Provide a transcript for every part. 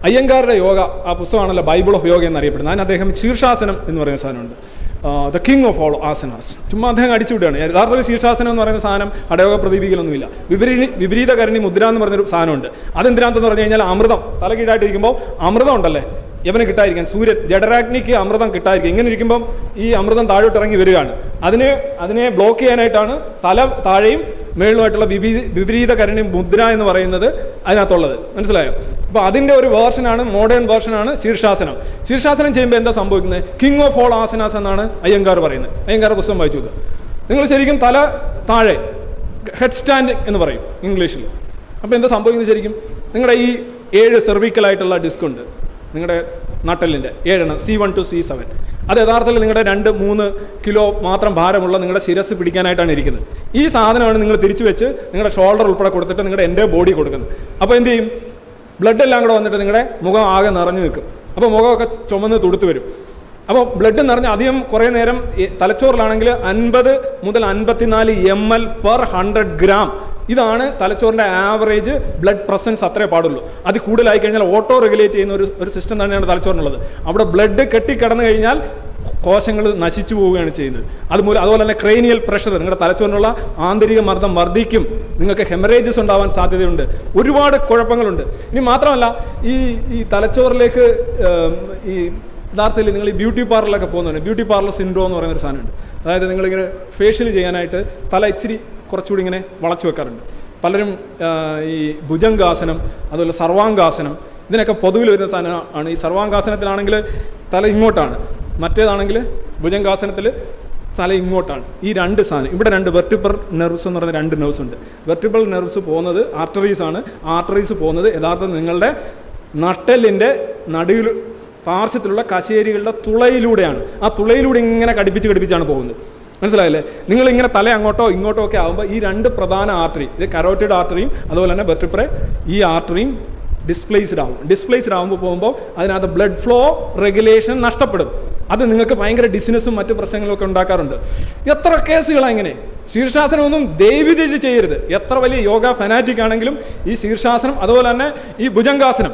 അയ്യങ്കാരുടെ യോഗ ആ പുസ്തകമാണല്ലോ Bible of yoga എന്നറിയപ്പെടുന്നത് അതിന് അദ്ദേഹം ശീർഷാസനം എന്ന് പറയുന്ന സാധനമുണ്ട് the king of all asanas ചുമ്മാ അദ്ദേഹം അടിച്ചു വിടുകയാണ് യഥാർത്ഥത്തിൽ ശീർഷാസനം എന്ന് പറയുന്ന സാധനം അടയോഗ പ്രദീപിക്കലൊന്നുമില്ല വിപരീ വിപരീത കരണി മുദ്ര എന്ന് പറഞ്ഞൊരു സാധനമുണ്ട് അതെന്തിനാണെന്ന് പറഞ്ഞു കഴിഞ്ഞാൽ അമൃതം തലകീഴായിട്ടിരിക്കുമ്പോൾ അമൃതം ഉണ്ടല്ലേ യവന് കിട്ടാതിരിക്കാൻ സൂര്യൻ ജഡരാഗ്നിക്ക് അമൃതം കിട്ടാതിരിക്കും ഇങ്ങനെ ഇരിക്കുമ്പം ഈ അമൃതം താഴോട്ട് ഇറങ്ങി വരികയാണ് അതിന് അതിനെ ബ്ലോക്ക് ചെയ്യാനായിട്ടാണ് തല താഴെയും മേളുമായിട്ടുള്ള വിപരീത വിപരീത കരണി മുദ്ര എന്ന് പറയുന്നത് അതിനകത്തുള്ളത് മനസ്സിലായോ അപ്പോൾ അതിൻ്റെ ഒരു വേർഷനാണ് മോഡേൺ വേർഷനാണ് ശീർഷാസനം ശീർഷാസനം ചെയ്യുമ്പോൾ എന്താ സംഭവിക്കുന്നത് കിങ് ഓഫ് ഓൾ ആസനാസ് എന്നാണ് അയ്യങ്കാർ പറയുന്നത് അയ്യങ്കാർ പുസ്തകം വായിച്ചു നോക്കുക നിങ്ങൾ ശരിക്കും തല താഴെ ഹെഡ് സ്റ്റാൻഡ് എന്ന് പറയും ഇംഗ്ലീഷിൽ അപ്പോൾ എന്താ സംഭവിക്കുന്നത് ശരിക്കും നിങ്ങളുടെ ഈ ഏഴ് സെർവിക്കലായിട്ടുള്ള ഡിസ്ക് ഉണ്ട് നിങ്ങളുടെ നട്ടലിൻ്റെ ഏഴെണ്ണം C one two C seven അത് യഥാർത്ഥത്തിൽ നിങ്ങളുടെ രണ്ട് മൂന്ന് കിലോ മാത്രം ഭാരമുള്ള നിങ്ങളുടെ ശിരസ് പിടിക്കാനായിട്ടാണ് ഇരിക്കുന്നത് ഈ സാധനമാണ് നിങ്ങൾ തിരിച്ചു വെച്ച് നിങ്ങളുടെ ഷോൾഡർ ഉൾപ്പെടെ കൊടുത്തിട്ട് നിങ്ങളുടെ എൻ്റെ ബോഡി കൊടുക്കുന്നത് അപ്പോൾ എന്ത് ചെയ്യും ബ്ലഡ് എല്ലാം കൂടെ വന്നിട്ട് നിങ്ങളുടെ മുഖം ആകെ നിറഞ്ഞു നിൽക്കും അപ്പോൾ മുഖമൊക്കെ ചുമന്ന് തുടുത്ത് വരും അപ്പോൾ ബ്ലഡ് നിറഞ്ഞ് അധികം കുറേ നേരം ഈ തലച്ചോറിലാണെങ്കിൽ അൻപത് മുതൽ അൻപത്തിനാല് M L per hundred gram ഇതാണ് തലച്ചോറിൻ്റെ ആവറേജ് ബ്ലഡ് പ്രസൻസ് അത്രേ പാടുള്ളൂ അത് കൂടുതലായി കഴിഞ്ഞാൽ ഓട്ടോ റെഗുലേറ്റ് ചെയ്യുന്ന ഒരു ഒരു സിസ്റ്റം തന്നെയാണ് തലച്ചോറിനുള്ളത് അവിടെ ബ്ലഡ് കെട്ടിക്കിടന്നു കഴിഞ്ഞാൽ കോശങ്ങൾ നശിച്ചു പോവുകയാണ് ചെയ്യുന്നത് അതുമൂലം അതുപോലെ തന്നെ ക്രേനിയൽ പ്രഷർ നിങ്ങളുടെ തലച്ചോറിനുള്ള ആന്തരിക മർദ്ദം വർദ്ധിക്കും നിങ്ങൾക്ക് ഹെമറേജസ് ഉണ്ടാവാൻ സാധ്യതയുണ്ട് ഒരുപാട് കുഴപ്പങ്ങളുണ്ട് ഇനി മാത്രമല്ല ഈ ഈ തലച്ചോറിലേക്ക് ഏം, ഈ യഥാർത്ഥത്തിൽ നിങ്ങൾ ഈ ബ്യൂട്ടി പാർലറിലൊക്കെ പോകുന്നുണ്ട് ബ്യൂട്ടി പാർലർ സിൻഡ്രോ എന്ന് പറയുന്ന ഒരു സാധനമുണ്ട് അതായത് നിങ്ങളിങ്ങനെ ഫേഷ്യൽ ചെയ്യാനായിട്ട് തല ഇച്ചിരി കുറച്ചുകൂടി ഇങ്ങനെ വളച്ചു വെക്കാറുണ്ട് പലരും ആ, ഈ ഭുജംഗാസനം അതുപോലെ സർവാംഗാസനം ഇതിനൊക്കെ പൊതുവിൽ വരുന്ന സാധനം ആണ് ഈ സർവാംഗാസനത്തിലാണെങ്കിൽ തല ഇങ്ങോട്ടാണ് മറ്റേതാണെങ്കിൽ ഭുജംഗാസനത്തിൽ തല ഇങ്ങോട്ടാണ് ഈ രണ്ട് സാധനം ഇവിടെ രണ്ട് വെർട്ടിബിൾ നെർവ്സ് എന്ന് പറയുന്ന രണ്ട് നെർവ്സ് ഉണ്ട് വെർട്ടിബിൾ നെർവ്സ് പോകുന്നത് ആർട്ടറീസ് ആണ് ആർട്ടറീസ് പോകുന്നത് യഥാർത്ഥത്തിൽ നിങ്ങളുടെ നട്ടലിൻ്റെ നടുവിൽ പാർശ്വത്തിലുള്ള കശേരികളുടെ തുളയിലൂടെയാണ് ആ തുളയിലൂടെ ഇങ്ങനെ കടിപ്പിച്ച് കടിപ്പിച്ചാണ് പോകുന്നത് മനസ്സിലായല്ലേ നിങ്ങൾ ഇങ്ങനെ തല അങ്ങോട്ടോ ഇങ്ങോട്ടോ ഒക്കെ ആകുമ്പോൾ ഈ രണ്ട് പ്രധാന ആർട്ടറി ഇത് കരോട്ടിഡ് ആർട്ടറിയും അതുപോലെ തന്നെ വെർട്ടിപ്രെ ഈ ആർട്ടറിയും ഡിസ്പ്ലേസ്ഡ് ആവും ഡിസ്പ്ലേസ്ഡ് ആകുമ്പോൾ പോകുമ്പോൾ അതിനകത്ത് ബ്ലഡ് ഫ്ലോ റെഗുലേഷൻ നഷ്ടപ്പെടും അത് നിങ്ങൾക്ക് ഭയങ്കര ഡിസിനസ്സും മറ്റു പ്രശ്നങ്ങളും ഒക്കെ ഉണ്ടാക്കാറുണ്ട് എത്ര കേസുകളാണ് ഇങ്ങനെ ശീർഷാസനമൊന്നും ദൈവചേച്ചി ചെയ്യരുത് എത്ര വലിയ യോഗ ഫനാറ്റിക് ആണെങ്കിലും ഈ ശീർഷാസനം അതുപോലെ തന്നെ ഈ ഭുജംഗാസനം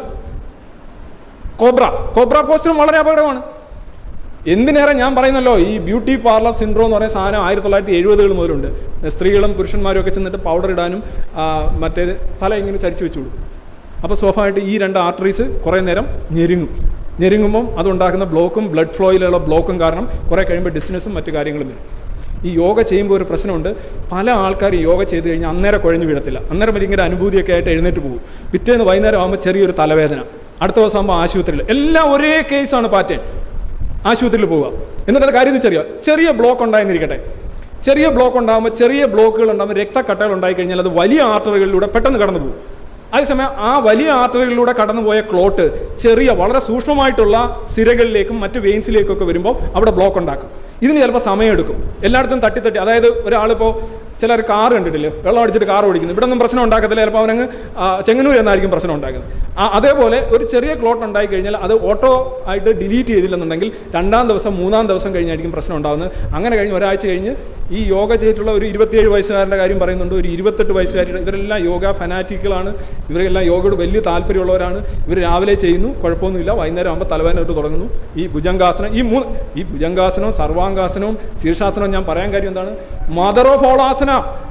കോബ്ര കോബ്ര പോസ്റ്റിനും വളരെ അപകടമാണ് എന്തിനേറെ ഞാൻ പറയുന്നല്ലോ ഈ ബ്യൂട്ടി പാർലർ സിൻഡ്രോ എന്ന് പറയുന്ന സാധനം ആയിരത്തി തൊള്ളായിരത്തി എഴുപതുകൾ മുതലുണ്ട് സ്ത്രീകളും പുരുഷന്മാരും ഒക്കെ ചെന്നിട്ട് പൗഡർ ഇടാനും ആ, മറ്റേത് തല ഇങ്ങനെ ചരിച്ചു വെച്ചു കൊടുക്കും അപ്പോൾ സ്വാഭാവികമായിട്ട് ഈ രണ്ട് ആർട്ടറീസ് കുറേ നേരം ഞെരുങ്ങും ഞെരുങ്ങുമ്പം അതുണ്ടാക്കുന്ന ബ്ലോക്കും ബ്ലഡ് ഫ്ലോയിലുള്ള ബ്ലോക്കും കാരണം കുറേ കഴിയുമ്പോൾ ഡിസ്നസ്സും മറ്റു കാര്യങ്ങളും വരും ഈ യോഗ ചെയ്യുമ്പോൾ ഒരു പ്രശ്നമുണ്ട് പല ആൾക്കാരും യോഗ ചെയ്ത് കഴിഞ്ഞാൽ അന്നേരം കുഴഞ്ഞു വീഴത്തില്ല അന്നേരം ഭയങ്കര അനുഭൂതിയൊക്കെ ആയിട്ട് എഴുന്നേറ്റ് പോകും പിറ്റേന്ന് വൈകുന്നേരം ആകുമ്പോൾ ചെറിയൊരു തലവേദന അടുത്ത ദിവസം ആകുമ്പോൾ ആശുപത്രിയിൽ എല്ലാം ഒരേ കേസാണ് പാറ്റേൺ ആശുപത്രിയിൽ പോവുക എന്നിട്ട് കാര്യം ചെറിയ ചെറിയ ബ്ലോക്ക് ഉണ്ടായെന്നിരിക്കട്ടെ ചെറിയ ബ്ലോക്ക് ഉണ്ടാകുമ്പോൾ ചെറിയ ബ്ലോക്കുകൾ ഉണ്ടാകുമ്പോൾ രക്തക്കട്ടകൾ ഉണ്ടായി കഴിഞ്ഞാൽ അത് വലിയ ആർട്ടറികളിലൂടെ പെട്ടെന്ന് കടന്നു പോകും അതേസമയം ആ വലിയ ആർട്ടറികളിലൂടെ കടന്നുപോയ ക്ലോട്ട് ചെറിയ വളരെ സൂക്ഷ്മമായിട്ടുള്ള സിരകളിലേക്കും മറ്റ് വെയിൻസിലേക്കും ഒക്കെ വരുമ്പോൾ അവിടെ ബ്ലോക്ക് ഉണ്ടാക്കും ഇതിന് ചിലപ്പോൾ സമയമെടുക്കും എല്ലായിടത്തും തട്ടി തട്ടി അതായത് ഒരാളിപ്പോൾ ചിലർ കാർ കണ്ടിട്ടില്ലേ വെള്ളം അടിച്ചിട്ട് കാർ ഓടിക്കുന്നു ഇവിടെ ഒന്നും പ്രശ്നം ഉണ്ടാക്കത്തില്ല ചിലപ്പോൾ അവനങ്ങ് ആ, ചെങ്ങന്നൂർ എന്നായിരിക്കും പ്രശ്നം ഉണ്ടാക്കുന്നത് ആ, അതേപോലെ ഒരു ചെറിയ ക്ലോട്ട് ഉണ്ടായി കഴിഞ്ഞാൽ അത് ഓട്ടോ ആയിട്ട് ഡിലീറ്റ് ചെയ്തില്ലെന്നുണ്ടെങ്കിൽ രണ്ടാം ദിവസം മൂന്നാം ദിവസം കഴിഞ്ഞായിരിക്കും പ്രശ്നം ഉണ്ടാകുന്നത് അങ്ങനെ കഴിഞ്ഞ് ഒരാഴ്ച കഴിഞ്ഞ് ഈ യോഗ ചെയ്തിട്ടുള്ള ഒരു ഇരുപത്തിയേഴ് വയസ്സുകാരൻ്റെ കാര്യം പറയുന്നുണ്ട് ഒരു ഇരുപത്തെട്ട് വയസ്സുകാരുടെ ഇവരെല്ലാം യോഗ ഫനാറ്റിക്കുകളാണ് ഇവരെല്ലാം യോഗയോട് വലിയ താല്പര്യമുള്ളവരാണ് ഇവർ രാവിലെ ചെയ്യുന്നു കുഴപ്പമൊന്നുമില്ല വൈകുന്നേരം ആകുമ്പോൾ തലവേദന തൊട്ട് തുടങ്ങുന്നു ഈ ഭുജംഗാസനം ഈ മൂന്ന് ഈ ഭുജംഗാസനവും സർവാംഗാസനവും ശീർഷാസനവും ഞാൻ പറയാൻ കാര്യം എന്താണ് mother of all asana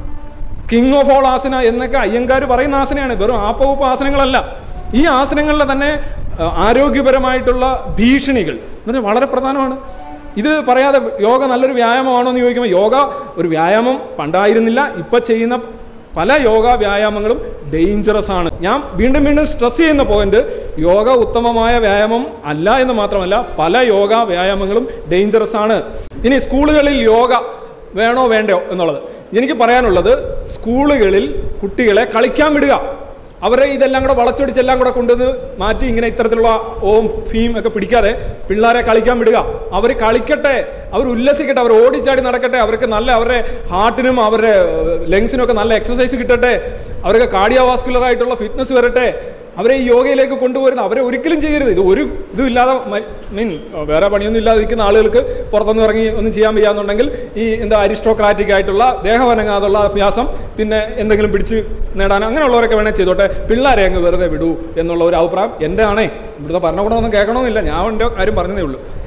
king of all asana എന്നൊക്കെ അയ്യങ്കാർ പറയുന്ന ആസനയാണ് വെറും ആപ്പവുപ്പ് ആസനങ്ങളല്ല ഈ ആസനങ്ങളിലെ തന്നെ ആ, ആരോഗ്യപരമായിട്ടുള്ള ഭീഷണികൾ എന്ന് പറഞ്ഞാൽ വളരെ പ്രധാനമാണ് ഇത് പറയാതെ യോഗ നല്ലൊരു വ്യായാമമാണോ എന്ന് ചോദിക്കുമ്പോൾ യോഗ ഒരു വ്യായാമം പണ്ടായിരുന്നില്ല ഇപ്പം ചെയ്യുന്ന പല യോഗ വ്യായാമങ്ങളും ഡേഞ്ചറസ് ആണ് ഞാൻ വീണ്ടും വീണ്ടും സ്ട്രെസ് ചെയ്യുന്ന പോയിന്റ് യോഗ ഉത്തമമായ വ്യായാമം അല്ല എന്ന് മാത്രമല്ല പല യോഗ വ്യായാമങ്ങളും ഡേഞ്ചറസ് ആണ് ഇനി സ്കൂളുകളിൽ യോഗ വേണോ വേണ്ടയോ എന്നുള്ളത് എനിക്ക് പറയാനുള്ളത് സ്കൂളുകളിൽ കുട്ടികളെ കളിക്കാൻ വിടുക അവരെ ഇതെല്ലാം കൂടെ വളച്ചൊടിച്ചെല്ലാം കൂടെ കൊണ്ടുവന്ന് മാറ്റി ഇങ്ങനെ ഇത്തരത്തിലുള്ള ഓം ഫീം ഒക്കെ പിടിക്കാതെ പിള്ളേരെ കളിക്കാൻ വിടുക അവർ കളിക്കട്ടെ അവർ ഉല്ലസിക്കട്ടെ അവർ ഓടിച്ചാടി നടക്കട്ടെ അവർക്ക് നല്ല അവരുടെ ഹാർട്ടിനും അവരുടെ ലങ്സിനും ഒക്കെ നല്ല എക്സസൈസ് കിട്ടട്ടെ അവർക്ക് കാർഡിയോവാസ്കുലർ ആയിട്ടുള്ള ഫിറ്റ്നസ് വരട്ടെ അവരെ ഈ യോഗയിലേക്ക് കൊണ്ടുവരുന്ന അവരെ ഒരിക്കലും ചെയ്യരുത് ഇത് ഒരു ഇതും ഇല്ലാതെ മീൻ വേറെ പണിയൊന്നും ഇല്ലാതെ നിൽക്കുന്ന ആളുകൾക്ക് പുറത്തൊന്നും ഇറങ്ങി ഒന്നും ചെയ്യാൻ വയ്യാന്നുണ്ടെങ്കിൽ ഈ എന്താ അരിസ്ട്രോക്രാറ്റിക് ആയിട്ടുള്ള ദേഹവനങ്ങാതുള്ള അഭ്യാസം പിന്നെ എന്തെങ്കിലും പിടിച്ച് നേടാൻ അങ്ങനെയുള്ളവരൊക്കെ വേണേൽ ചെയ്തോട്ടെ പിള്ളേരെ അങ്ങ് വെറുതെ വിടൂ എന്നുള്ള ഒരു അഭിപ്രായം എൻ്റെ ആണേ ഇവിടുത്തെ ഭരണകൂടമൊന്നും കേൾക്കണമെന്നില്ല ഞാൻ എൻ്റെ കാര്യം പറഞ്ഞതേ ഉള്ളൂ